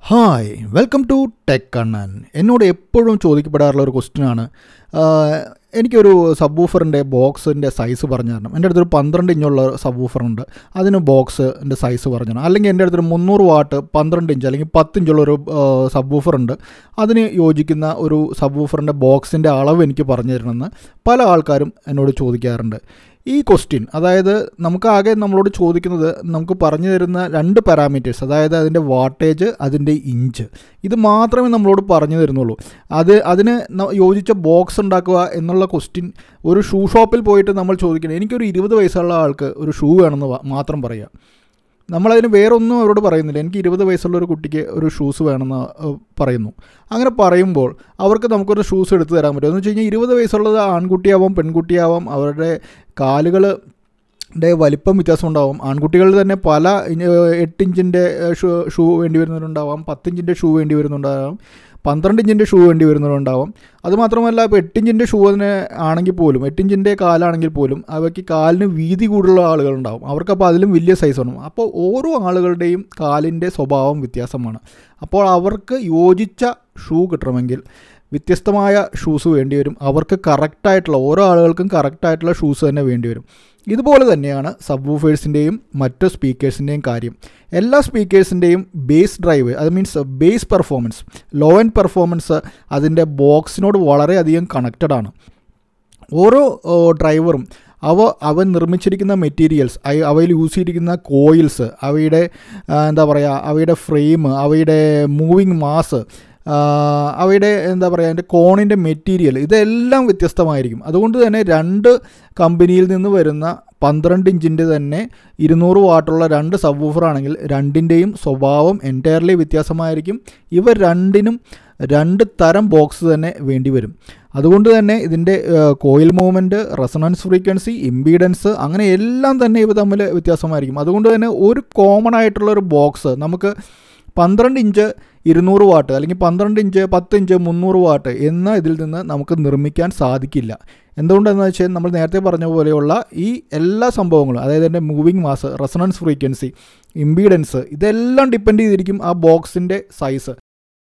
hi welcome to tech Kannan എന്നോട് എപ്പോഴും ചോദിക്കപ്പെടാറുള്ള ഒരു ക്വസ്റ്റ്യനാണ് എനിക്കൊരു സബ് വൂഫറിൻ്റെ ബോക്സിൻ്റെ സൈസ് പറഞ്ഞു തരണം എൻ്റെ അടുത്തൊരു പന്ത്രണ്ട് ഇഞ്ചുള്ള സബ് വൂഫറുണ്ട് അതിന് ബോക്സിൻ്റെ സൈസ് പറഞ്ഞു തരണം അല്ലെങ്കിൽ എൻ്റെ അടുത്തൊരു മുന്നൂറ് വാട്ട് പന്ത്രണ്ട് ഇഞ്ച് അല്ലെങ്കിൽ പത്ത് ഇഞ്ചുള്ള ഒരു സബ് വൂഫറുണ്ട് അതിന് യോജിക്കുന്ന ഒരു സബ് വൂഫറിൻ്റെ ബോക്സിൻ്റെ അളവ് എനിക്ക് പറഞ്ഞു തരണമെന്ന് പല ആൾക്കാരും എന്നോട് ചോദിക്കാറുണ്ട് ഈ ക്വസ്റ്റ്യൻ അതായത് നമുക്ക് ആകെ നമ്മളോട് ചോദിക്കുന്നത് നമുക്ക് പറഞ്ഞു തരുന്ന രണ്ട് പാരാമീറ്റേഴ്സ് അതായത് അതിൻ്റെ വാട്ടേജ് അതിൻ്റെ ഇഞ്ച് ഇത് മാത്രമേ നമ്മളോട് പറഞ്ഞു തരുന്നുള്ളൂ അത് അതിന് ന- യോജിച്ച ബോക്സ് ഉണ്ടാക്കുക എന്നുള്ള ക്വസ്റ്റ്യൻ ഒരു ഷൂ ഷോപ്പിൽ പോയിട്ട് നമ്മൾ ചോദിക്കുന്നത് എനിക്കൊരു ഇരുപത് വയസ്സുള്ള ആൾക്ക് ഒരു ഷൂ വേണമെന്ന് വ- മാത്രം പറയുക നമ്മളതിന് വേറെ ഒന്നും അവരോട് പറയുന്നില്ല എനിക്ക് ഇരുപത് വയസ്സുള്ള ഒരു കുട്ടിക്ക് ഒരു ഷൂസ് വേണമെന്ന് ഏഹ്, പറയുന്നു അങ്ങനെ പറയുമ്പോൾ അവർക്ക് നമുക്കൊരു ഷൂസ് എടുത്തു തരാൻ പറ്റും എന്ന് വെച്ച് കഴിഞ്ഞാൽ ഇരുപത് വയസ്സുള്ളത് ആൺകുട്ടിയാവാം പെൺകുട്ടിയാവാം അവരുടെ കാലുകൾ ടെ വലിപ്പം വ്യത്യാസം ഉണ്ടാവും ആൺകുട്ടികളിൽ തന്നെ പല ഇഞ്ച് എട്ട് ഇഞ്ചിൻ്റെ ഷൂ ഷൂ വേണ്ടി വരുന്നവരുണ്ടാവാം പത്തിഞ്ചിൻ്റെ ഷൂ വേണ്ടി വരുന്നുണ്ടാവാം പന്ത്രണ്ട് ഇഞ്ചിൻ്റെ ഷൂ വേണ്ടി വരുന്നവരുണ്ടാവാം അതുമാത്രമല്ല ഇപ്പോൾ എട്ടിഞ്ചിൻ്റെ ഷൂ അതിന് ആണെങ്കിൽ പോലും എട്ടിഞ്ചിൻ്റെ കാലാണെങ്കിൽ പോലും അവയ്ക്ക് കാലിന് വീതി കൂടുതലുള്ള ആളുകളുണ്ടാവും അവർക്കപ്പോൾ അതിലും വലിയ സൈസ് വേണം അപ്പോൾ ഓരോ ആളുകളുടെയും കാലിൻ്റെ സ്വഭാവം വ്യത്യാസമാണ് അപ്പോൾ അവർക്ക് യോജിച്ച ഷൂ കിട്ടണമെങ്കിൽ വ്യത്യസ്തമായ ഷൂസ് വേണ്ടി വരും അവർക്ക് കറക്റ്റായിട്ടുള്ള ഓരോ ആളുകൾക്കും കറക്റ്റായിട്ടുള്ള ഷൂസ് തന്നെ വേണ്ടി വരും ഇതുപോലെ തന്നെയാണ് സബ് വൂഫേഴ്സിൻ്റെയും മറ്റ് സ്പീക്കേഴ്സിൻ്റെയും കാര്യം എല്ലാ സ്പീക്കേഴ്സിൻ്റെയും ബേസ് ഡ്രൈവ് അത് means base performance low and performance അതിൻ്റെ ബോക്സിനോട് വളരെയധികം കണക്റ്റഡ് ആണ് ഓരോ ഓ, ഡ്രൈവറും അവ അവ നിർമ്മിച്ചിരിക്കുന്ന മെറ്റീരിയൽസ് അവയിൽ യൂസ് ചെയ്തിരിക്കുന്ന കോയിൽസ് അവയുടെ ആ, എന്താ പറയുക അവയുടെ ഫ്രെയിം അവയുടെ മൂവിങ് മാസ് അവയുടെ എന്താ പറയുക അതിൻ്റെ കോണിൻ്റെ മെറ്റീരിയൽ ഇതെല്ലാം വ്യത്യസ്തമായിരിക്കും അതുകൊണ്ട് തന്നെ രണ്ട് കമ്പനിയിൽ നിന്ന് വരുന്ന പന്ത്രണ്ട് ഇഞ്ചിൻ്റെ തന്നെ ഇരുന്നൂറ് വാട്ടുള്ള രണ്ട് സബ് വൂഫർ ആണെങ്കിൽ രണ്ടിൻ്റെയും സ്വഭാവം എൻറ്റയർലി വ്യത്യാസമായിരിക്കും ഇവ രണ്ടിനും രണ്ട് തരം ബോക്സ് തന്നെ വേണ്ടി വരും അതുകൊണ്ട് തന്നെ ഇതിൻ്റെ coil movement resonance frequency impedance അങ്ങനെ എല്ലാം തന്നെ ഇവ തമ്മിൽ വ്യത്യാസമായിരിക്കും അതുകൊണ്ട് തന്നെ ഒരു കോമൺ ആയിട്ടുള്ള ഒരു ബോക്സ് നമുക്ക് പന്ത്രണ്ട് ഇഞ്ച് ഇരുന്നൂറ് വാട്ട് അല്ലെങ്കിൽ പന്ത്രണ്ട് ഇഞ്ച് പത്ത് ഇഞ്ച് മുന്നൂറ് വാട്ട് എന്ന ഇതിൽ നിന്ന് നമുക്ക് നിർമ്മിക്കാൻ സാധിക്കില്ല എന്തുകൊണ്ടെന്ന് വെച്ചാൽ നമ്മൾ നേരത്തെ പറഞ്ഞ പോലെയുള്ള ഈ എല്ലാ സംഭവങ്ങളും അതായത് എൻ്റെ moving mass resonance frequency impedance ഇതെല്ലാം ഡിപ്പെൻഡ് ചെയ്തിരിക്കും ആ ബോക്സിൻ്റെ സൈസ്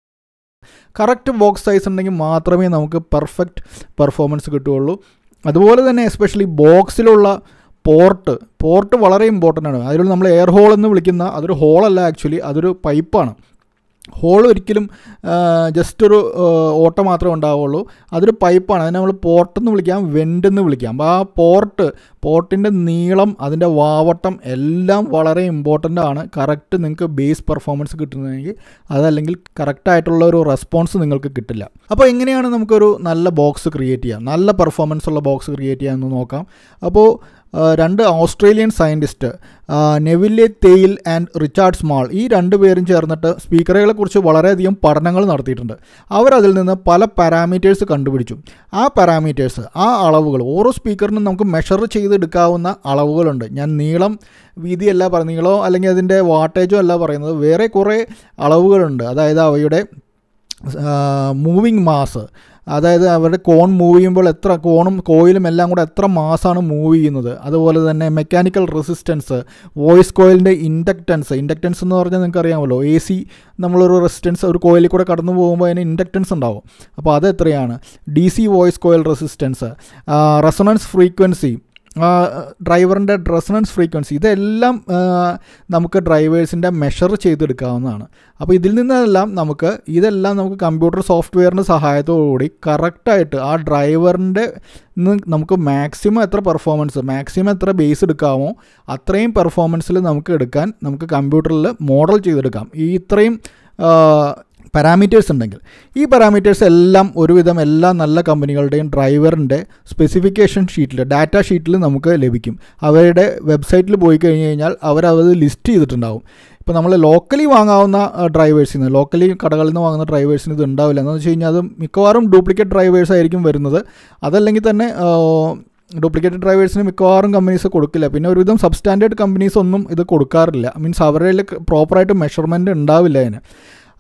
കറക്റ്റ് ബോക്സ് സൈസ് ഉണ്ടെങ്കിൽ മാത്രമേ നമുക്ക് പെർഫെക്റ്റ് പെർഫോമൻസ് കിട്ടുകയുള്ളൂ അതുപോലെ തന്നെ എസ്പെഷ്യലി ബോക്സിലുള്ള പോർട്ട് പോർട്ട് വളരെ ഇമ്പോർട്ടൻ്റ് ആണ് അതിൽ നമ്മൾ എയർ ഹോൾ എന്ന് വിളിക്കുന്ന അതൊരു ഹോളല്ല ആക്ച്വലി അതൊരു പൈപ്പാണ് ഹോൾ ഒരിക്കലും ജസ്റ്റ് ഒരു ആ, ഓട്ടം മാത്രമേ ഉണ്ടാവുള്ളൂ അതൊരു പൈപ്പാണ് അതിനെ നമ്മൾ പോർട്ട് എന്ന് വിളിക്കാം വെൻ്റ് എന്ന് വിളിക്കാം അപ്പോൾ ആ പോർട്ട് പോർട്ടിൻ്റെ നീളം അതിൻ്റെ വാവട്ടം എല്ലാം വളരെ ഇമ്പോർട്ടൻ്റ് ആണ് കറക്റ്റ് നിങ്ങൾക്ക് ബേസ് പെർഫോമൻസ് കിട്ടുന്നതെങ്കിൽ അതല്ലെങ്കിൽ കറക്റ്റായിട്ടുള്ള ഒരു റെസ്പോൺസ് നിങ്ങൾക്ക് കിട്ടില്ല അപ്പോൾ എങ്ങനെയാണ് നമുക്കൊരു നല്ല ബോക്സ് ക്രിയേറ്റ് ചെയ്യാം നല്ല പെർഫോമൻസ് ഉള്ള ബോക്സ് ക്രിയേറ്റ് ചെയ്യാമെന്ന് നോക്കാം അപ്പോൾ ആ, രണ്ട് Australian scientist Neville Thiele and Richard Small ഈ രണ്ട് പേരും ചേർന്നിട്ട് സ്പീക്കറുകളെക്കുറിച്ച് വളരെയധികം പഠനങ്ങൾ നടത്തിയിട്ടുണ്ട് അവരതിൽ നിന്ന് പല പാരാമീറ്റേഴ്സ് കണ്ടുപിടിച്ചു ആ പാരാമീറ്റേഴ്സ് ആ അളവുകൾ ഓരോ സ്പീക്കറിനും നമുക്ക് മെഷർ ചെയ്തെടുക്കാവുന്ന അളവുകളുണ്ട് ഞാൻ നീളം വീതിയല്ല പറയുന്നത് നീളമോ അല്ലെങ്കിൽ അതിൻ്റെ വാട്ടേജോ അല്ല പറയുന്നത് വേറെ കുറേ അളവുകളുണ്ട് അതായത് അവയുടെ മൂവിങ് മാസ് അതായത് അവരുടെ കോൺ മൂവ് ചെയ്യുമ്പോൾ എത്ര കോണും കോയിലും എല്ലാം കൂടെ എത്ര മാസാണ് മൂവ് ചെയ്യുന്നത് അതുപോലെ തന്നെ മെക്കാനിക്കൽ റെസിസ്റ്റൻസ് വോയിസ് കോയിലിൻ്റെ ഇൻഡക്റ്റൻസ് ഇൻഡക്റ്റൻസ് എന്ന് പറഞ്ഞാൽ നിങ്ങൾക്ക് അറിയാമല്ലോ എ സി നമ്മളൊരു റെസിസ്റ്റൻസ് ഒരു കോയിലിൽ കൂടെ കടന്നു പോകുമ്പോൾ അതിന് ഇൻഡക്റ്റൻസ് ഉണ്ടാവും അപ്പോൾ അത് എത്രയാണ് D C voice coil resistance resonance frequency ഡ്രൈവറിൻ്റെ റെസണൻസ് ഫ്രീക്വൻസി ഇതെല്ലാം ആ, നമുക്ക് ഡ്രൈവേഴ്സിൻ്റെ മെഷർ ചെയ്തെടുക്കാവുന്നതാണ് അപ്പോൾ ഇതിൽ നിന്നെല്ലാം നമുക്ക് ഇതെല്ലാം നമുക്ക് കമ്പ്യൂട്ടർ സോഫ്റ്റ്വെയറിൻ്റെ സഹായത്തോടുകൂടി കറക്റ്റായിട്ട് ആ ഡ്രൈവറിൻ്റെ നമുക്ക് മാക്സിമം എത്ര പെർഫോമൻസ് മാക്സിമം എത്ര ബേസ് എടുക്കാമോ അത്രയും പെർഫോമൻസിൽ നമുക്ക് എടുക്കാൻ നമുക്ക് കമ്പ്യൂട്ടറിൽ മോഡൽ ചെയ്തെടുക്കാം ഈ ഇത്രയും പാരാമീറ്റേഴ്സ് ഉണ്ടെങ്കിൽ ഈ പാരാമീറ്റേഴ്സ് എല്ലാം ഒരുവിധം എല്ലാ നല്ല കമ്പനികളുടെയും ഡ്രൈവറിൻ്റെ സ്പെസിഫിക്കേഷൻ ഷീറ്റിൽ ഡാറ്റ ഷീറ്റിൽ നമുക്ക് ലഭിക്കും അവരുടെ വെബ്സൈറ്റിൽ പോയി കഴിഞ്ഞ് കഴിഞ്ഞാൽ അവരത് ലിസ്റ്റ് ചെയ്തിട്ടുണ്ടാവും ഇപ്പോൾ നമ്മൾ ലോക്കലി വാങ്ങാവുന്ന ഡ്രൈവേഴ്സിൽ നിന്ന് ലോക്കലി കടകളിൽ നിന്ന് വാങ്ങുന്ന ഡ്രൈവേഴ്സിന് ഇത് ഉണ്ടാവില്ല എന്ന് വെച്ച് കഴിഞ്ഞാൽ അത് മിക്കവാറും ഡ്യൂപ്ലിക്കേറ്റ് ഡ്രൈവേഴ്സ് ആയിരിക്കും വരുന്നത് അതല്ലെങ്കിൽ തന്നെ ഡ്യൂപ്ലിക്കേറ്റ് ഡ്രൈവേഴ്സിന് മിക്കവാറും കമ്പനീസ് കൊടുക്കില്ല പിന്നെ ഒരുവിധം സബ്സ്റ്റാൻഡേർഡ് കമ്പനീസ് ഒന്നും ഇത് കൊടുക്കാറില്ല മീൻസ് അവരുടെ പ്രോപ്പറായിട്ട് മെഷർമെൻറ്റ് ഉണ്ടാവില്ല അതിന്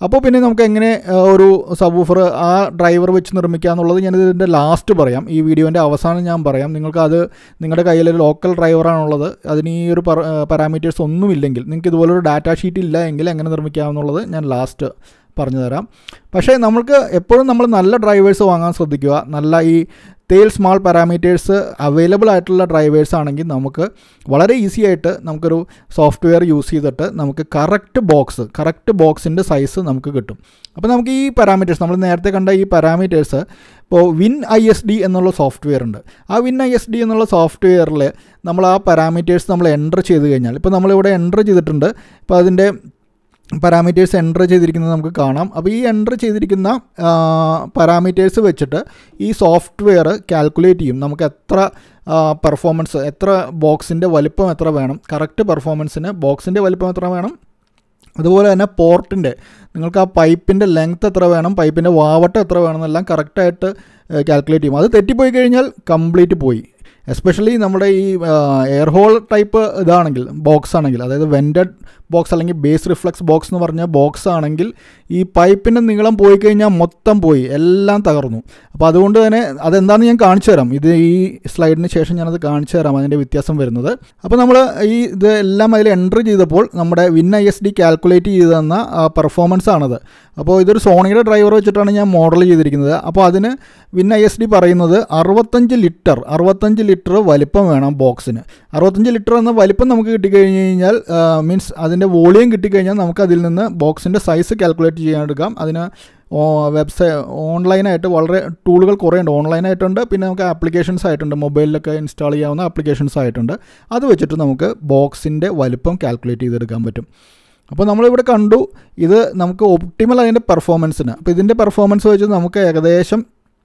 അപ്പോൾ പിന്നെ നമുക്ക് എങ്ങനെ ആ, ഒരു സബൂഫർ ആ ഡ്രൈവർ വെച്ച് നിർമ്മിക്കുക എന്നുള്ളത് ഞാൻ ഇതിൻ്റെ ലാസ്റ്റ് പറയാം ഈ വീഡിയോൻ്റെ അവസാനം ഞാൻ പറയാം നിങ്ങൾക്ക് അത് നിങ്ങളുടെ കയ്യിൽ ഒരു ലോക്കൽ ഡ്രൈവറാണുള്ളത് അതിന് ഈ ഒരു പാരാമീറ്റേഴ്സ് ഒന്നുമില്ലെങ്കിൽ നിങ്ങൾക്ക് ഇതുപോലൊരു ഡാറ്റ ഷീറ്റ് ഇല്ല എങ്കിൽ എങ്ങനെ നിർമ്മിക്കാമെന്നുള്ളത് ഞാൻ ലാസ്റ്റ് പറഞ്ഞു തരാം പക്ഷേ നമുക്ക് എപ്പോഴും നമ്മൾ നല്ല ഡ്രൈവേഴ്സ് വാങ്ങാൻ ശ്രദ്ധിക്കുക നല്ല ഈ തേൽ സ്മാൾ പാരാമീറ്റേഴ്സ് അവൈലബിൾ ആയിട്ടുള്ള ഡ്രൈവേഴ്സ് ആണെങ്കിൽ നമുക്ക് വളരെ ഈസി ആയിട്ട് നമുക്കൊരു സോഫ്റ്റ്വെയർ യൂസ് ചെയ്തിട്ട് നമുക്ക് കറക്റ്റ് ബോക്സ് കറക്റ്റ് ബോക്സിൻ്റെ സൈസ് നമുക്ക് കിട്ടും അപ്പോൾ നമുക്ക് ഈ പാരാമീറ്റേഴ്സ് നമ്മൾ നേരത്തെ കണ്ട ഈ പാരാമീറ്റേഴ്സ് ഇപ്പോൾ വിൻ ഐ എസ് ഡി എന്നുള്ള സോഫ്റ്റ്വെയർ ഉണ്ട് ആ വിൻ ഐ എസ് ഡി എന്നുള്ള സോഫ്റ്റ്വെയറിൽ നമ്മൾ ആ പാരാമീറ്റേഴ്സ് നമ്മൾ എൻ്റർ ചെയ്ത് കഴിഞ്ഞാൽ ഇപ്പോൾ നമ്മളിവിടെ എൻ്റർ ചെയ്തിട്ടുണ്ട് ഇപ്പോൾ അതിൻ്റെ പാരാമീറ്റേഴ്സ് എൻ്റർ ചെയ്തിരിക്കുന്നത് നമുക്ക് കാണാം അപ്പോൾ ഈ എൻ്റർ ചെയ്തിരിക്കുന്ന പാരാമീറ്റേഴ്സ് വെച്ചിട്ട് ഈ സോഫ്റ്റ്വെയർ കാൽക്കുലേറ്റ് ചെയ്യും നമുക്ക് എത്ര പെർഫോമൻസ് എത്ര ബോക്സിൻ്റെ വലിപ്പം എത്ര വേണം കറക്റ്റ് പെർഫോമൻസിന് ബോക്സിൻ്റെ വലിപ്പം എത്ര വേണം അതുപോലെ തന്നെ പോർട്ടിൻ്റെ നിങ്ങൾക്ക് ആ പൈപ്പിൻ്റെ ലെങ്ത് എത്ര വേണം പൈപ്പിൻ്റെ വാവട്ടം എത്ര വേണം എന്നെല്ലാം കറക്റ്റായിട്ട് കാൽക്കുലേറ്റ് ചെയ്യും അത് തെറ്റിപ്പോയി കഴിഞ്ഞാൽ കംപ്ലീറ്റ് പോയി എസ്പെഷ്യലി നമ്മുടെ ഈ എയർ ഹോൾ ടൈപ്പ് ഇതാണെങ്കിൽ ബോക്സ് ആണെങ്കിൽ അതായത് വെൻറ്റഡ് ബോക്സ് അല്ലെങ്കിൽ ബേസ് റിഫ്ലക്സ് ബോക്സ് എന്ന് പറഞ്ഞ ബോക്സ് ആണെങ്കിൽ ഈ പൈപ്പിൻ്റെ നീളം പോയി കഴിഞ്ഞാൽ മൊത്തം പോയി എല്ലാം തകർന്നു അപ്പോൾ അതുകൊണ്ട് തന്നെ അതെന്താണെന്ന് ഞാൻ കാണിച്ചു തരാം ഇത് ഈ സ്ലൈഡിന് ശേഷം ഞാനത് കാണിച്ചു തരാം അതിൻ്റെ വ്യത്യാസം വരുന്നത് അപ്പോൾ നമ്മൾ ഈ ഇത് എല്ലാം അതിൽ എൻട്രി ചെയ്തപ്പോൾ നമ്മുടെ Win I S D calculate ചെയ്ത് തന്ന പെർഫോമൻസ് ആണത് അപ്പോൾ ഇതൊരു സോണിയുടെ ഡ്രൈവർ വെച്ചിട്ടാണ് ഞാൻ മോഡൽ ചെയ്തിരിക്കുന്നത് അപ്പോൾ അതിന് വിൻ ഐ എസ് ഡി പറയുന്നത് അറുപത്തഞ്ച് ലിറ്റർ അറുപത്തഞ്ച് ലിറ്റർ വലിപ്പം വേണം ബോക്സിന് അറുപത്തഞ്ച് ലിറ്റർ എന്ന വലിപ്പം നമുക്ക് കിട്ടിക്കഴിഞ്ഞ് കഴിഞ്ഞാൽ മീൻസ് അതിൻ്റെ വോളിയം കിട്ടിക്കഴിഞ്ഞാൽ നമുക്ക് അതിൽ നിന്ന് ബോക്സിൻ്റെ സൈസ് കാൽക്കുലേറ്റ് ചെയ്യാനെടുക്കാം അതിന് വെബ്സൈ ഓൺലൈനായിട്ട് വളരെ ടൂളുകൾ കുറേ ഉണ്ട് ഓൺലൈനായിട്ടുണ്ട് പിന്നെ നമുക്ക് ആപ്ലിക്കേഷൻസ് ആയിട്ടുണ്ട് മൊബൈലിലൊക്കെ ഇൻസ്റ്റാൾ ചെയ്യാവുന്ന ആപ്ലിക്കേഷൻസ് ആയിട്ടുണ്ട് അത് വെച്ചിട്ട് നമുക്ക് ബോക്സിൻ്റെ വലിപ്പം കാൽക്കുലേറ്റ് ചെയ്തെടുക്കാൻ പറ്റും അപ്പോൾ നമ്മളിവിടെ കണ്ടു ഇത് നമുക്ക് ഒപ്റ്റിമൽ അതിൻ്റെ പെർഫോമൻസിന് അപ്പോൾ ഇതിൻ്റെ പെർഫോമൻസ് വെച്ച് നമുക്ക് ഏകദേശം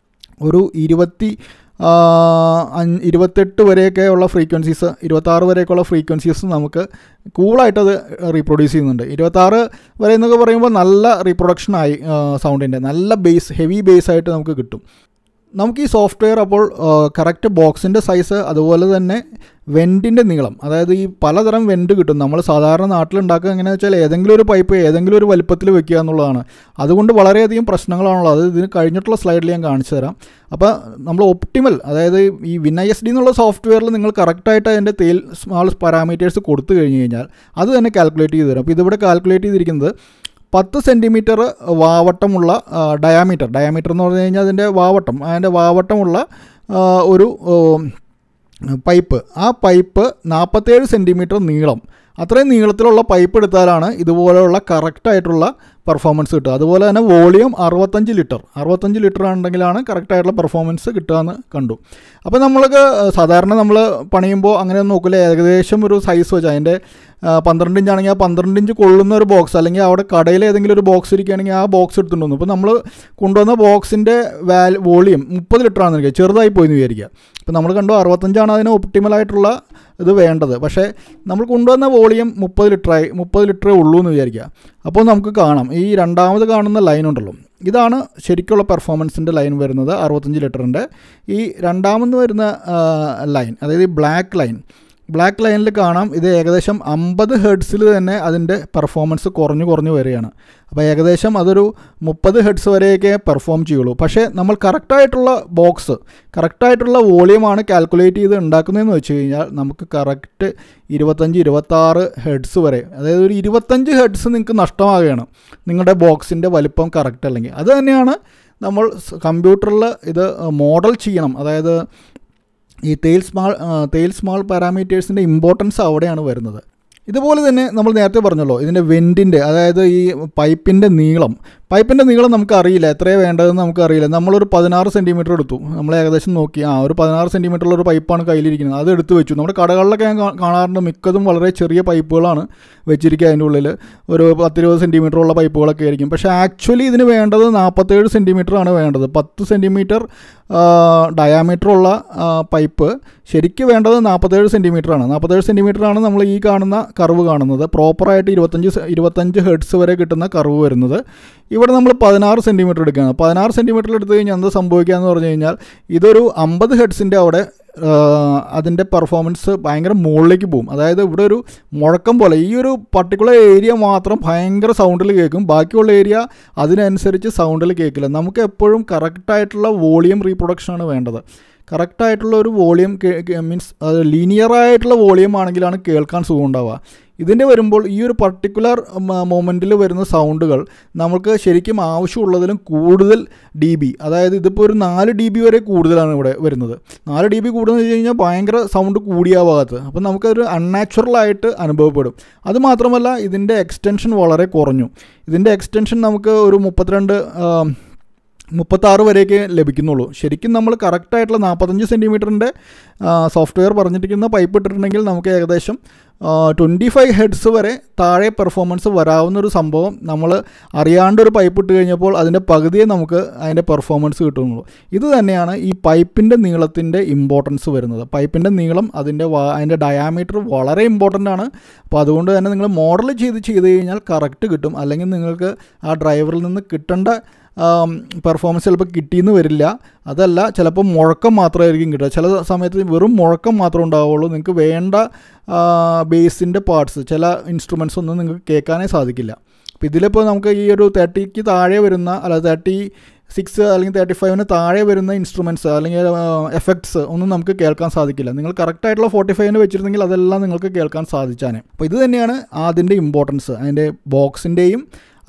ഒരു ഇരുപത്തി അഞ്ച് ഇരുപത്തെട്ട് വരെയൊക്കെ ഉള്ള ഫ്രീക്വൻസീസ് ഇരുപത്താറ് വരെയൊക്കെയുള്ള ഫ്രീക്വൻസീസ് നമുക്ക് കൂളായിട്ട് അത് റീപ്രൊഡ്യൂസ് ചെയ്യുന്നുണ്ട് ഇരുപത്താറ് വരെ എന്നൊക്കെ പറയുമ്പോൾ നല്ല റീപ്രൊഡക്ഷനായി സൗണ്ടിൻ്റെ നല്ല ബേസ് ഹെവി ബേസ് ആയിട്ട് നമുക്ക് കിട്ടും നമുക്ക് ഈ സോഫ്റ്റ്വെയർ അപ്പോൾ കറക്റ്റ് ബോക്സിൻ്റെ സൈസ് അതുപോലെ തന്നെ വെൻറ്റിൻ്റെ നീളം അതായത് ഈ പലതരം വെൻറ്റ് കിട്ടും നമ്മൾ സാധാരണ നാട്ടിലുണ്ടാക്കുക എങ്ങനെയാണെന്ന് വെച്ചാൽ ഏതെങ്കിലും ഒരു പൈപ്പ് ഏതെങ്കിലും ഒരു വലിപ്പത്തിൽ വെക്കുക എന്നുള്ളതാണ് അതുകൊണ്ട് വളരെയധികം പ്രശ്നങ്ങളാണുള്ളത് അത് ഇതിന് കഴിഞ്ഞിട്ടുള്ള സ്ലൈഡിൽ ഞാൻ കാണിച്ചു തരാം അപ്പോൾ നമ്മൾ ഒപ്റ്റിമൽ അതായത് ഈ വിൻ ഐ എസ് ഡി എന്നുള്ള സോഫ്റ്റ്വെയറിൽ നിങ്ങൾ കറക്റ്റായിട്ട് അതിൻ്റെ തേൽ സ്മാൾ പാരാമീറ്റേഴ്സ് കൊടുത്തു കഴിഞ്ഞ് കഴിഞ്ഞാൽ അത് തന്നെ കാൽക്കുലേറ്റ് ചെയ്ത് തരും അപ്പോൾ ഇതിവിടെ കാൽക്കുലേറ്റ് ചെയ്തിരിക്കുന്നത് പത്ത് സെൻറ്റിമീറ്റർ വാവട്ടമുള്ള ഡയാമീറ്റർ ഡയാമീറ്റർ എന്ന് പറഞ്ഞു കഴിഞ്ഞാൽ അതിൻ്റെ വാവട്ടം അതിൻ്റെ വാവട്ടമുള്ള ഒരു പൈപ്പ് ആ പൈപ്പ് നാൽപ്പത്തേഴ് സെൻറ്റിമീറ്റർ നീളം അത്രയും നീളത്തിലുള്ള പൈപ്പ് എടുത്താലാണ് ഇതുപോലെയുള്ള കറക്റ്റായിട്ടുള്ള പെർഫോമൻസ് കിട്ടുക അതുപോലെ തന്നെ വോളിയം അറുപത്തഞ്ച് ലിറ്റർ അറുപത്തഞ്ച് ലിറ്റർ ഉണ്ടെങ്കിലാണ് കറക്റ്റായിട്ടുള്ള പെർഫോമൻസ് കിട്ടുകയെന്ന് കണ്ടു അപ്പോൾ നമ്മൾക്ക് സാധാരണ നമ്മൾ പണിയുമ്പോൾ അങ്ങനെ നോക്കില്ല ഏകദേശം ഒരു സൈസ് വെച്ച് അതിൻ്റെ പന്ത്രണ്ട് ഇഞ്ചാണെങ്കിൽ ആ പന്ത്രണ്ട് ഇഞ്ച് കൊള്ളുന്ന ഒരു ബോക്സ് അല്ലെങ്കിൽ അവിടെ കടയിൽ ഏതെങ്കിലും ഒരു ബോക്സ് ഇരിക്കുകയാണെങ്കിൽ ആ ബോക്സ് എടുത്തുകൊണ്ട് വന്നു അപ്പോൾ നമ്മൾ കൊണ്ടുവന്ന ബോക്സിൻ്റെ വാൽ വോളിയം മുപ്പത് ലിറ്റർ ആണെന്ന് ചെറുതായി പോയി എന്ന് വിചാരിക്കുക അപ്പോൾ നമ്മൾ കണ്ടു അറുപത്തഞ്ചാണ് അതിന് ഒപ്റ്റിമലായിട്ടുള്ള ഇത് വേണ്ടത് പക്ഷേ നമ്മൾ കൊണ്ടുവന്ന വോളിയം മുപ്പത് ലിറ്ററായി മുപ്പത് ലിറ്ററേ ഉള്ളൂ എന്ന് വിചാരിക്കുക അപ്പോൾ നമുക്ക് കാണാം ഈ രണ്ടാമത് കാണുന്ന ലൈൻ ഉണ്ടല്ലോ ഇതാണ് ശരിക്കുള്ള പെർഫോമൻസിൻ്റെ ലൈൻ വരുന്നത് അറുപത്തഞ്ച് ലിറ്ററിൻ്റെ ഈ രണ്ടാമത് വരുന്ന ലൈൻ അതായത് ഈ ബ്ലാക്ക് ലൈൻ ബ്ലാക്ക് ലൈനിൽ കാണാം ഇത് ഏകദേശം അമ്പത് ഹെഡ്സിൽ തന്നെ അതിൻ്റെ പെർഫോമൻസ് കുറഞ്ഞു കുറഞ്ഞു വരികയാണ് അപ്പോൾ ഏകദേശം അതൊരു മുപ്പത് ഹെഡ്സ് വരെയൊക്കെ പെർഫോം ചെയ്യുള്ളൂ പക്ഷേ നമ്മൾ കറക്റ്റായിട്ടുള്ള ബോക്സ് കറക്റ്റായിട്ടുള്ള വോളിയമാണ് കാൽക്കുലേറ്റ് ചെയ്ത് ഉണ്ടാക്കുന്നതെന്ന് വെച്ച് കഴിഞ്ഞാൽ നമുക്ക് കറക്റ്റ് ഇരുപത്തഞ്ച് ഇരുപത്താറ് ഹെഡ്സ് വരെ അതായത് ഒരു ഇരുപത്തഞ്ച് ഹെഡ്സ് നിങ്ങൾക്ക് നഷ്ടമാകുകയാണ് നിങ്ങളുടെ ബോക്സിൻ്റെ വലിപ്പം കറക്റ്റ് അല്ലെങ്കിൽ അത് തന്നെയാണ് നമ്മൾ കമ്പ്യൂട്ടറിൽ ഇത് മോഡൽ ചെയ്യണം അതായത് ഈ തേൽ സ്മാൾ തേൽ സ്മാൾ പാരാമീറ്റേഴ്സിൻ്റെ ഇമ്പോർട്ടൻസ് അവിടെയാണ് വരുന്നത് ഇതുപോലെ തന്നെ നമ്മൾ നേരത്തെ പറഞ്ഞല്ലോ ഇതിൻ്റെ വെൻറ്റിൻ്റെ അതായത് ഈ പൈപ്പിൻ്റെ നീളം പൈപ്പിൻ്റെ നീളം നമുക്ക് അറിയില്ല എത്രയാണ് വേണ്ടതെന്ന് നമുക്ക് അറിയില്ല നമ്മളൊരു പതിനാറ് സെൻറ്റിമീറ്റർ എടുത്തു നമ്മൾ ഏകദേശം നോക്കി ആ ഒരു പതിനാറ് സെൻറ്റിമീറ്ററുള്ള ഒരു പൈപ്പാണ് കയ്യിലിരിക്കുന്നത് അത് എടുത്ത് വെച്ചു നമ്മുടെ കടകളിലൊക്കെ ഞാൻ കാണാറുണ്ട് മിക്കതും വളരെ ചെറിയ പൈപ്പുകളാണ് വെച്ചിരിക്കുക അതിൻ്റെ ഉള്ളിൽ ഒരു പത്തിരുപത് സെൻറ്റിമീറ്ററുള്ള പൈപ്പുകളൊക്കെ ആയിരിക്കും പക്ഷേ ആക്ച്വലി ഇതിന് വേണ്ടത് നാൽപ്പത്തേഴ് സെൻറ്റിമീറ്ററാണ് വേണ്ടത് പത്ത് സെൻറ്റിമീറ്റർ ഡയാമീറ്ററുള്ള പൈപ്പ് ശരിക്കും വേണ്ടത് നാൽപ്പത്തേഴ് സെൻറ്റിമീറ്ററാണ് നാൽപ്പത്തേഴ് സെൻറ്റിമീറ്ററാണ് നമ്മൾ ഈ കാണുന്ന കർവ് കാണുന്നത് പ്രോപ്പറായിട്ട് ഇരുപത്തഞ്ച് ഇരുപത്തഞ്ച് ഹെഡ്സ് വരെ കിട്ടുന്ന കർവ് വരുന്നത് ഇവിടെ നമ്മൾ പതിനാറ് സെൻറ്റിമീറ്റർ എടുക്കുകയാണ് പതിനാറ് സെൻറ്റിമീറ്ററിൽ എടുത്തു കഴിഞ്ഞാൽ എന്ത് സംഭവിക്കുക എന്ന് പറഞ്ഞു കഴിഞ്ഞാൽ ഇതൊരു അമ്പത് ഹെഡ്സിൻ്റെ അവിടെ അതിൻ്റെ പെർഫോമൻസ് ഭയങ്കര മുകളിലേക്ക് പോകും അതായത് ഇവിടെ ഒരു മുഴക്കം പോലെ ഈ ഒരു പർട്ടിക്കുലർ ഏരിയ മാത്രം ഭയങ്കര സൗണ്ടിൽ കേൾക്കും ബാക്കിയുള്ള ഏരിയ അതിനനുസരിച്ച് സൗണ്ടിൽ കേൾക്കില്ല നമുക്ക് എപ്പോഴും കറക്റ്റായിട്ടുള്ള വോളിയം റീപ്രൊഡക്ഷനാണ് വേണ്ടത് കറക്റ്റായിട്ടുള്ള ഒരു വോളിയം മീൻസ് ലീനിയർ ആയിട്ടുള്ള വോളിയം ആണെങ്കിലാണ് കേൾക്കാൻ സുഖം ഉണ്ടാവുക ഇതിൻ്റെ വരുമ്പോൾ ഈ ഒരു പർട്ടിക്കുലർ മൊമെൻറ്റിൽ വരുന്ന സൗണ്ടുകൾ നമുക്ക് ശരിക്കും ആവശ്യമുള്ളതിലും കൂടുതൽ ഡി ബി അതായത് ഇതിപ്പോൾ ഒരു നാല് ഡി ബി വരെ കൂടുതലാണ് ഇവിടെ വരുന്നത് നാല് ഡി ബി കൂടുതൽ വെച്ച് കഴിഞ്ഞാൽ ഭയങ്കര സൗണ്ട് കൂടിയ ഭാഗത്ത് അപ്പം നമുക്കൊരു അൺനാച്ചുറലായിട്ട് അനുഭവപ്പെടും അതുമാത്രമല്ല ഇതിൻ്റെ എക്സ്റ്റൻഷൻ വളരെ കുറഞ്ഞു ഇതിൻ്റെ എക്സ്റ്റൻഷൻ നമുക്ക് ഒരു മുപ്പത്തിരണ്ട് മുപ്പത്താറ് വരെയൊക്കെ ലഭിക്കുന്നുള്ളൂ ശരിക്കും നമ്മൾ കറക്റ്റായിട്ടുള്ള നാൽപ്പത്തഞ്ച് സെൻറ്റിമീറ്ററിൻ്റെ സോഫ്റ്റ്വെയർ പറഞ്ഞിരിക്കുന്ന പൈപ്പ് ഇട്ടിട്ടുണ്ടെങ്കിൽ നമുക്ക് ഏകദേശം ട്വൻറ്റി ഫൈവ് ഹെഡ്സ് വരെ താഴെ പെർഫോമൻസ് വരാവുന്ന ഒരു സംഭവം നമ്മൾ അറിയാണ്ട് ഒരു പൈപ്പ് ഇട്ട് കഴിഞ്ഞപ്പോൾ അതിൻ്റെ പകുതിയെ നമുക്ക് അതിൻ്റെ പെർഫോമൻസ് കിട്ടുന്നുള്ളൂ ഇത് തന്നെയാണ് ഈ പൈപ്പിൻ്റെ നീളത്തിൻ്റെ ഇമ്പോർട്ടൻസ് വരുന്നത് പൈപ്പിൻ്റെ നീളം അതിൻ്റെ അതിൻ്റെ ഡയാമീറ്റർ വളരെ ഇമ്പോർട്ടൻ്റ് ആണ് അപ്പോൾ അതുകൊണ്ട് തന്നെ നിങ്ങൾ മോഡൽ ചെയ്ത് ചെയ്ത് കഴിഞ്ഞാൽ കറക്റ്റ് കിട്ടും അല്ലെങ്കിൽ നിങ്ങൾക്ക് ആ ഡ്രൈവറിൽ നിന്ന് കിട്ടേണ്ട പെർഫോമൻസ് ചിലപ്പോൾ കിട്ടിയെന്ന് വരില്ല അതല്ല ചിലപ്പോൾ മുഴക്കം മാത്രമായിരിക്കും കിട്ടുക ചില സമയത്ത് വെറും മുഴക്കം മാത്രമേ ഉണ്ടാവുള്ളൂ നിങ്ങൾക്ക് വേണ്ട ബേസിൻ്റെ പാർട്സ് ചില ഇൻസ്ട്രുമെൻസ് ഒന്നും നിങ്ങൾക്ക് കേൾക്കാനേ സാധിക്കില്ല അപ്പോൾ ഇതിലിപ്പോൾ നമുക്ക് ഈ ഒരു തേർട്ടിക്ക് താഴെ വരുന്ന അല്ല തേർട്ടി സിക്സ് അല്ലെങ്കിൽ തേർട്ടി ഫൈവിന് താഴെ വരുന്ന ഇൻസ്ട്രുമെൻറ്റ്സ് അല്ലെങ്കിൽ എഫക്ട്സ് ഒന്നും നമുക്ക് കേൾക്കാൻ സാധിക്കില്ല നിങ്ങൾ കറക്റ്റായിട്ടുള്ള ഫോർട്ടി ഫൈവിന് വെച്ചിരുന്നെങ്കിൽ അതെല്ലാം നിങ്ങൾക്ക് കേൾക്കാൻ സാധിച്ചാണ് അപ്പോൾ ഇത് തന്നെയാണ് അതിൻ്റെ ഇമ്പോർട്ടൻസ് അതിൻ്റെ ബോക്സിൻ്റെയും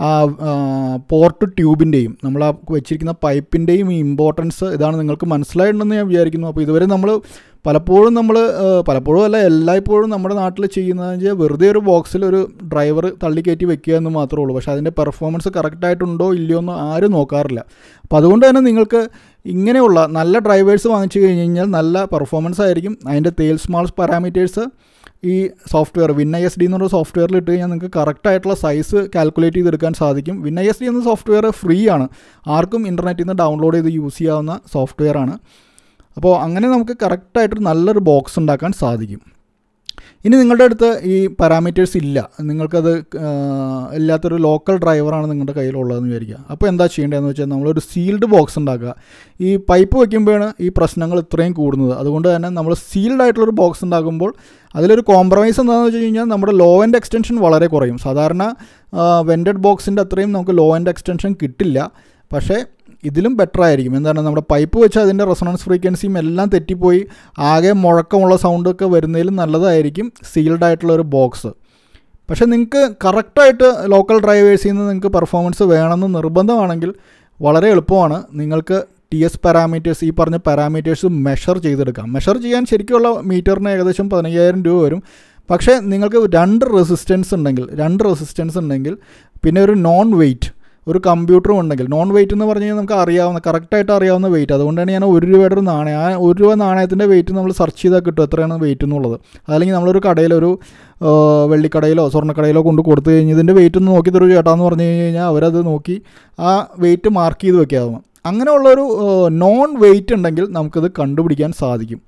പോർട്ട് ട്യൂബിൻ്റെയും നമ്മൾ ആ വെച്ചിരിക്കുന്ന പൈപ്പിൻ്റെയും ഈ ഇമ്പോർട്ടൻസ് ഇതാണ് നിങ്ങൾക്ക് മനസ്സിലായിട്ടുണ്ടെന്ന് ഞാൻ വിചാരിക്കുന്നു അപ്പോൾ ഇതുവരെ നമ്മൾ പലപ്പോഴും നമ്മൾ പലപ്പോഴും അല്ല എല്ലായ്പ്പോഴും നമ്മുടെ നാട്ടിൽ ചെയ്യുന്നതെന്ന് വെച്ചാൽ വെറുതെ ഒരു ബോക്സിൽ ഒരു ഡ്രൈവർ തള്ളിക്കയറ്റി വെക്കുക എന്ന് മാത്രമേ ഉള്ളൂ പക്ഷേ അതിൻ്റെ പെർഫോമൻസ് കറക്റ്റായിട്ടുണ്ടോ ഇല്ലയോ എന്ന് ആരും നോക്കാറില്ല അപ്പോൾ അതുകൊണ്ട് തന്നെ നിങ്ങൾക്ക് ഇങ്ങനെയുള്ള നല്ല ഡ്രൈവേഴ്സ് വാങ്ങിച്ചു കഴിഞ്ഞ് കഴിഞ്ഞാൽ നല്ല പെർഫോമൻസ് ആയിരിക്കും അതിൻ്റെ തേൽ സ്മാൾസ് പാരാമീറ്റേഴ്സ് ഈ software Win I S D എന്നൊരു സോഫ്റ്റ്വെയറിൽ ഇട്ട് കഴിഞ്ഞാൽ നിങ്ങൾക്ക് കറക്റ്റായിട്ടുള്ള സൈസ് കാൽക്കുലേറ്റ് ചെയ്തെടുക്കാൻ സാധിക്കും വിൻ ഐ എസ് ഡി എന്ന സോഫ്റ്റ്വെയർ ഫ്രീ ആണ് ആർക്കും ഇൻ്റർനെറ്റിൽ നിന്ന് ഡൗൺലോഡ് ചെയ്ത് യൂസ് ചെയ്യാവുന്ന സോഫ്റ്റ്വെയർ ആണ് അപ്പോൾ അങ്ങനെ നമുക്ക് കറക്റ്റായിട്ട് നല്ലൊരു ബോക്സ് ഉണ്ടാക്കാൻ സാധിക്കും ഇനി നിങ്ങളുടെ അടുത്ത് ഈ പാരാമീറ്റേഴ്സ് ഇല്ല നിങ്ങൾക്കത് ഇല്ലാത്തൊരു ലോക്കൽ ഡ്രൈവറാണ് നിങ്ങളുടെ കയ്യിലുള്ളതെന്ന് വിചാരിക്കുക അപ്പോൾ എന്താ ചെയ്യേണ്ടതെന്ന് വെച്ചാൽ നമ്മളൊരു സീൽഡ് ബോക്സ് ഉണ്ടാക്കുക ഈ പൈപ്പ് വയ്ക്കുമ്പോഴാണ് ഈ പ്രശ്നങ്ങൾ ഇത്രയും കൂടുന്നത് അതുകൊണ്ട് തന്നെ നമ്മൾ സീൽഡ് ആയിട്ടുള്ളൊരു ബോക്സ് ഉണ്ടാക്കുമ്പോൾ അതിലൊരു കോംപ്രമൈസ് എന്താണെന്ന് വെച്ച് കഴിഞ്ഞാൽ നമ്മുടെ ലോ എൻഡ് എക്സ്റ്റൻഷൻ വളരെ കുറയും സാധാരണ വെൻറ്റഡ് ബോക്സിൻ്റെ അത്രയും നമുക്ക് ലോ എൻഡ് എക്സ്റ്റൻഷൻ കിട്ടില്ല പക്ഷേ ഇതിലും ബെറ്റർ ആയിരിക്കും എന്താണ് നമ്മുടെ പൈപ്പ് വെച്ച് അതിൻ്റെ റെസൊണൻസ് ഫ്രീക്വൻസിയും എല്ലാം തെറ്റിപ്പോയി ആകെ മുഴക്കമുള്ള സൗണ്ടൊക്കെ വരുന്നതിലും നല്ലതായിരിക്കും സീൽഡ് ആയിട്ടുള്ള ഒരു ബോക്സ് പക്ഷേ നിങ്ങൾക്ക് കറക്റ്റായിട്ട് ലോക്കൽ ഡ്രൈവേഴ്സിൽ നിന്ന് നിങ്ങൾക്ക് പെർഫോമൻസ് വേണമെന്ന് നിർബന്ധമാണെങ്കിൽ വളരെ എളുപ്പമാണ് നിങ്ങൾക്ക് ടി എസ് പാരാമീറ്റേഴ്സ് ഈ പറഞ്ഞ പാരാമീറ്റേഴ്സ് മെഷർ ചെയ്തെടുക്കാം മെഷർ ചെയ്യാൻ ശരിക്കുള്ള മീറ്ററിന് ഏകദേശം പതിനയ്യായിരം രൂപ വരും പക്ഷേ നിങ്ങൾക്ക് രണ്ട് റെസിസ്റ്റൻസ് ഉണ്ടെങ്കിൽ രണ്ട് റെസിസ്റ്റൻസ് ഉണ്ടെങ്കിൽ പിന്നെ ഒരു നോൺ വെയിറ്റ് ഒരു കമ്പ്യൂട്ടറും ഉണ്ടെങ്കിൽ നോൺ വെയിറ്റ് എന്ന് പറഞ്ഞു കഴിഞ്ഞാൽ നമുക്ക് അറിയാവുന്ന കറക്റ്റായിട്ട് അറിയാവുന്ന വെയിറ്റ് അതുകൊണ്ടാണ് ഞാൻ ഒരു രൂപയുടെ ഒരു നാണയം ആ ഒരു രൂപ നാണയത്തിൻ്റെ വെയിറ്റ് നമ്മൾ സെർച്ച് ചെയ്താൽ കിട്ടും എത്രയാണ് വെയിറ്റ് എന്നുള്ളത് അതല്ലെങ്കിൽ നമ്മളൊരു കടയിലൊരു വെള്ളിക്കടയിലോ സ്വർണ്ണക്കടയിലോ കൊണ്ട് കൊടുത്തു കഴിഞ്ഞ് ഇതിൻ്റെ വെയിറ്റ് ഒന്ന് നോക്കി തരൂ ചേട്ടാന്ന് പറഞ്ഞു കഴിഞ്ഞാൽ അവരത് നോക്കി ആ വെയിറ്റ് മാർക്ക് ചെയ്ത് വെക്കാവുന്ന അങ്ങനെയുള്ളൊരു നോൺ വെയിറ്റ് ഉണ്ടെങ്കിൽ നമുക്കിത് കണ്ടുപിടിക്കാൻ സാധിക്കും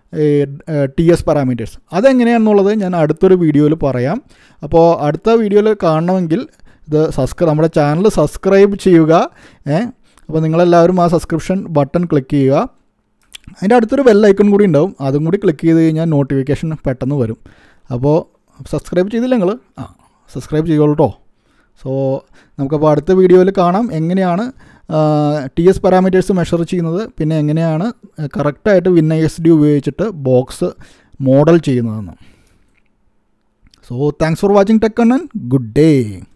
ടി എസ് പാരാമീറ്റേഴ്സ് അതെങ്ങനെയാണെന്നുള്ളത് ഞാൻ അടുത്തൊരു വീഡിയോയിൽ പറയാം അപ്പോൾ അടുത്ത വീഡിയോയിൽ കാണണമെങ്കിൽ ഇത് സബ്സ്ക്രൈബ് നമ്മുടെ ചാനൽ സബ്സ്ക്രൈബ് ചെയ്യുക ഏ അപ്പോൾ നിങ്ങളെല്ലാവരും ആ സബ്സ്ക്രിപ്ഷൻ ബട്ടൺ ക്ലിക്ക് ചെയ്യുക അതിൻ്റെ അടുത്തൊരു ബെൽ ഐക്കൺ കൂടി ഉണ്ടാവും അതും കൂടി ക്ലിക്ക് ചെയ്ത് കഴിഞ്ഞാൽ നോട്ടിഫിക്കേഷൻ പെട്ടെന്ന് വരും അപ്പോൾ സബ്സ്ക്രൈബ് ചെയ്തില്ല നിങ്ങൾ ആ സബ്സ്ക്രൈബ് ചെയ്തോളൂ കേട്ടോ സോ നമുക്കപ്പോൾ അടുത്ത വീഡിയോയിൽ കാണാം എങ്ങനെയാണ് ടി എസ് പാരാമീറ്റേഴ്സ് മെഷർ ചെയ്യുന്നത് പിന്നെ എങ്ങനെയാണ് കറക്റ്റായിട്ട് വിൻ ഐ എസ് ഡി ഉപയോഗിച്ചിട്ട് ബോക്സ് മോഡൽ ചെയ്യുന്നതെന്ന് so thanks for watching Tech Kannan good day